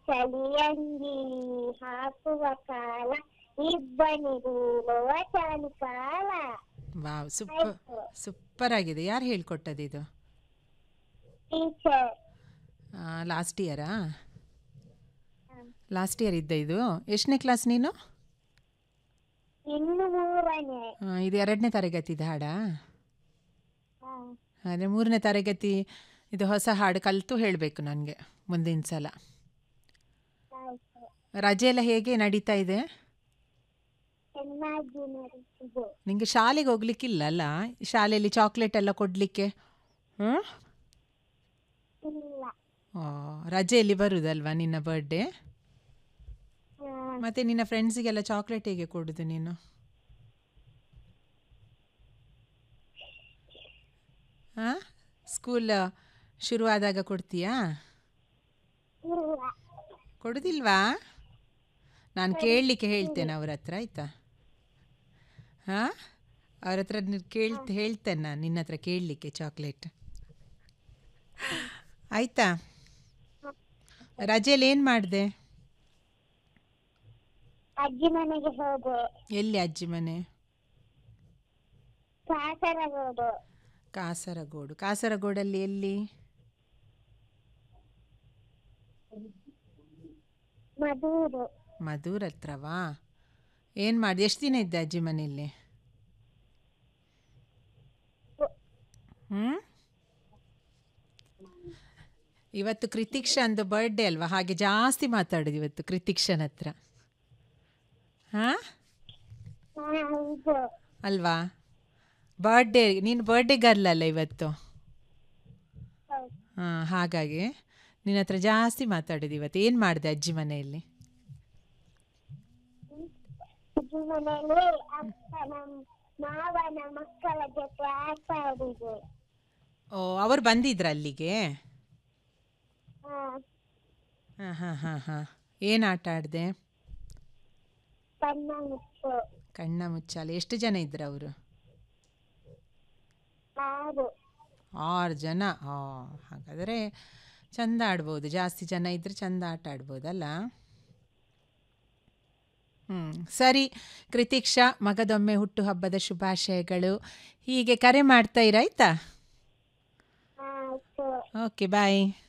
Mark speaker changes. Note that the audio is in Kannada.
Speaker 1: ಚಳಿಯಂಗಿ ಹಾಕುವ ಕಾಲ ಇಬ್ಬನಿಗೂಡುವ ಚಳಿಕಾಲ
Speaker 2: ವಾವ್ ಸೂಪರ್
Speaker 1: ಆಯ್ತು
Speaker 2: ಸೂಪರ್ ಆಗಿದೆ ಯಾರು ಹೇಳ್ಕೊಟ್ಟದ್ದು ಇದು
Speaker 1: ಟೀಚರ್
Speaker 2: ಲಾಸ್ಟ್ ಇಯರಾ ಲಾಸ್ಟ್ ಇಯರ್ ಇದ್ದ ಇದು ಎಷ್ಟನೇ ಕ್ಲಾಸ್ ನೀನು
Speaker 1: ಇನ್ನು ಮೂರನೇ
Speaker 2: ಆ, ಇದು ಎರಡನೇ ತರಗತಿದ ಹಾಡಾ
Speaker 1: ಹ.
Speaker 2: ಅದೇ ಮೂರನೇ ತರಗತಿ ಇದು ಹೊಸ ಹಾಡು ಕಲಿತು ಹೇಳಬೇಕು ನನಗೆ ಮುಂದಿನ ಸಲ
Speaker 1: ಆಯ್ತು
Speaker 2: ರಜೆ ಎಲ್ಲ ಹೇಗೆ ನಡೀತಾ ಇದೆ
Speaker 1: ಚೆನ್ನಾಗಿ ನಡೀತಿದೆ
Speaker 2: ನಿಮಗೆ ಶಾಲೆಗೆ ಹೋಗ್ಲಿಕ್ಕಿಲ್ಲ ಅಲ್ಲ ಶಾಲೆಯಲ್ಲಿ ಚಾಕ್ಲೇಟ್ ಎಲ್ಲ ಕೊಡಲಿಕ್ಕೆ ಹ್ಞೂ
Speaker 1: ಇಲ್ಲ
Speaker 2: ರಜೆಯಲ್ಲಿ ಬರುದಲ್ವಾ ನಿನ್ನ ಬರ್ಡೇ
Speaker 1: ಹ.
Speaker 2: ಮತ್ತು ನಿನ್ನ ಫ್ರೆಂಡ್ಸಿಗೆಲ್ಲ ಚಾಕ್ಲೇಟ್ ಹೇಗೆ ಕೊಡೋದು ನೀನು ಹಾಂ ಸ್ಕೂಲ್ ಶುರುವಾದಾಗ ಕೊಡ್ತೀಯಾ
Speaker 1: ಇಲ್ಲ
Speaker 2: ಕೊಡೋದಿಲ್ವಾ ನಾನು ಕೇಳಲಿಕ್ಕೆ ಹೇಳ್ತೇನೆ ಅವ್ರ ಹತ್ರ ಆಯಿತಾ ಹಾಂ ಅವ್ರ ಹತ್ರ ಕೇಳ್ತ ಹೇಳ್ತೇನೆ ನಾನು ನಿನ್ನ ಹತ್ರ ಕೇಳಲಿಕ್ಕೆ ಚಾಕ್ಲೇಟ್ ಆಯಿತಾ ರಜೆಯಲ್ಲಿ ಏನು ಮಾಡಿದೆ
Speaker 1: ಅಜ್ಜಿ ಮನೆಗೆ ಹೋದೆ
Speaker 2: ಎಲ್ಲಿ ಅಜ್ಜಿ ಮನೆ
Speaker 1: ಕಾಸರಗೋಡು
Speaker 2: ಕಾಸರಗೋಡು ಕಾಸರಗೋಡಲ್ಲಿ ಎಲ್ಲಿ
Speaker 1: ಮದೂರು
Speaker 2: ಮಧುರ್ ಹತ್ರವಾ ಏನು ಮಾಡಿ ಎಷ್ಟು ದಿನ ಇದ್ದೆ ಅಜ್ಜಿ ಮನೆಯಲ್ಲಿ ಹ್ಞೂ ಇವತ್ತು ಕೃತಿಕ್ಷಂದು ಬರ್ಡೇ ಅಲ್ವಾ ಹಾಗೆ ಜಾಸ್ತಿ ಮಾತಾಡೋದು ಇವತ್ತು ಕೃತಿಕ್ಷನ್ ಹತ್ರ ಹಾಂ
Speaker 1: ಹ, ಹೌದು
Speaker 2: ಅಲ್ವಾ ಬರ್ಡೇ ನೀನು ಬರ್ಡೇ ಗರ್ಲ್ ಅಲ್ಲ ಇವತ್ತು
Speaker 1: ಹೌದು.
Speaker 2: ಹಾಂ ಹಾಗಾಗಿ ನಿನ್ನ ಹತ್ರ ಜಾಸ್ತಿ ಮಾತಾಡೋದು ಇವತ್ತು ಏನು ಮಾಡಿದೆ ಅಜ್ಜಿ ಮನೆಯಲ್ಲಿ
Speaker 1: ಅಜ್ಜಿ ಮನೆಯಲ್ಲಿ ಅಪ್ಪನ ಮಾವನ ಮಕ್ಕಳ ಜೊತೆ ಆಟ ಆಡಿದೆ
Speaker 2: ಓ ಅವರು ಬಂದಿದ್ರ ಅಲ್ಲಿಗೆ
Speaker 1: ಹ,
Speaker 2: ಹಾಂ ಹಾಂ ಹಾಂ ಹಾಂ ಏನು ಆಟ ಆಡಿದೆ
Speaker 1: ಕಣ್ಣ ಮುಚ್ಚು
Speaker 2: ಕಣ್ಣ ಮುಚ್ಚಾಲೆ ಎಷ್ಟು ಜನ ಇದ್ರು ಅವರು
Speaker 1: ಆರು
Speaker 2: ಆರು ಜನ ಆ ಹಾಗಾದರೆ ಚಂದ ಆಡ್ಬೋದು ಜಾಸ್ತಿ ಜನ ಇದ್ದರೆ ಚಂದ ಆಟ ಆಡ್ಬೋದಲ್ಲ ಹ್ಞೂ ಸರಿ ಕೃತಿಕ್ಷಾ ಮಗದೊಮ್ಮೆ ಹುಟ್ಟುಹಬ್ಬದ ಶುಭಾಶಯಗಳು ಹೀಗೆ ಕರೆ ಮಾಡ್ತಾ ಇರಾಯ್ತಾ
Speaker 1: ಆಯ್ತು
Speaker 2: ಓಕೆ ಬಾಯ್